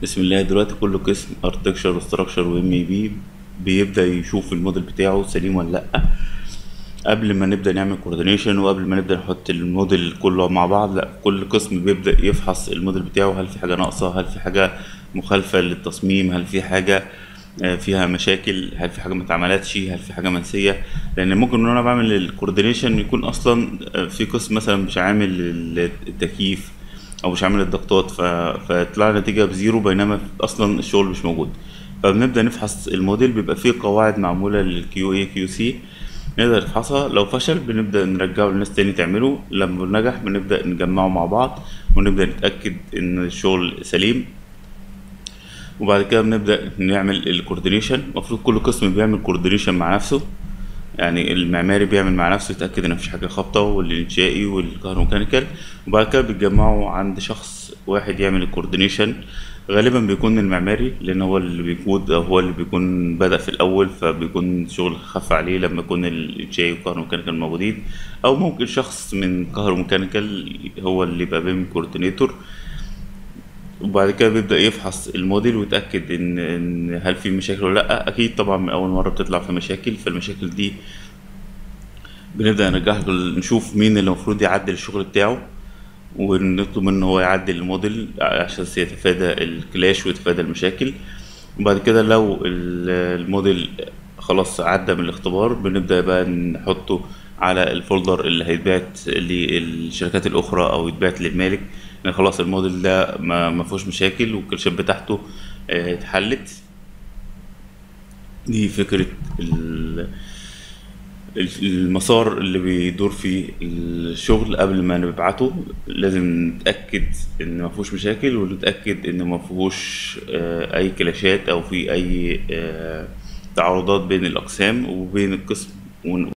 بسم الله دلوقتي كل قسم اركتكشر وستراكشر وام اي بي بيبدا يشوف الموديل بتاعه سليم ولا لا قبل ما نبدا نعمل كوردينيشن وقبل ما نبدا نحط الموديل كله مع بعض لا كل قسم بيبدا يفحص الموديل بتاعه هل في حاجه ناقصه هل في حاجه مخالفه للتصميم هل في حاجه آه، فيها مشاكل هل في حاجه ما اتعملتش هل في حاجه منسيه لان ممكن ان انا بعمل الكوردينيشن يكون اصلا آه، في قسم مثلا مش عامل التكييف او مش عامل الضغطات ف... فيطلع النتيجه بزيرو بينما اصلا الشغل مش موجود فبنبدا نفحص الموديل بيبقى فيه قواعد معموله للكيو اي كيو سي نقدر نفحصها لو فشل بنبدا نرجعه للناس تاني تعمله لما نجح بنبدا نجمعه مع بعض ونبدا نتاكد ان الشغل سليم وبعد كده بنبدا نعمل الكوردينيشن المفروض كل قسم بيعمل كوردينيشن مع نفسه يعني المعماري بيعمل مع نفسه يتأكد ان مفيش حاجة خابطة والإنشائي والكهروميكانيكال وبعد كده بيتجمعوا عند شخص واحد يعمل الكوردينيشن غالبا بيكون المعماري لأن هو اللي بيكود أو هو اللي بيكون بدأ في الأول فبيكون شغل خف عليه لما يكون الإنشائي والكهروميكانيكال موجودين أو ممكن شخص من كهروميكانيكال هو اللي يبقى بيعمل كوردينيتور وبعد كده بيبدأ يفحص الموديل ويتأكد إن إن هل في مشاكل ولا لأ أكيد طبعا من أول مرة بتطلع في مشاكل فالمشاكل دي بنبدأ نرجعها نشوف مين اللي المفروض يعدل الشغل بتاعه ونطلب منه هو يعدل الموديل عشان يتفادى الكلاش ويتفادى المشاكل وبعد كده لو ال- الموديل خلاص عدى من الاختبار بنبدأ بقى نحطه على الفولدر اللي هيتبعت للشركات الأخرى أو يتبعت للمالك إن خلاص الموديل ده ما ما فيهوش مشاكل والكلاشات بتاعته آه، اتحلت دي فكرة ال- المسار اللي بيدور فيه الشغل قبل ما نبعته لازم نتأكد ان ما فيهوش مشاكل ونتأكد ان ما فيهوش آه، اي كلاشات او في اي آه، تعارضات بين الاقسام وبين القسم ون-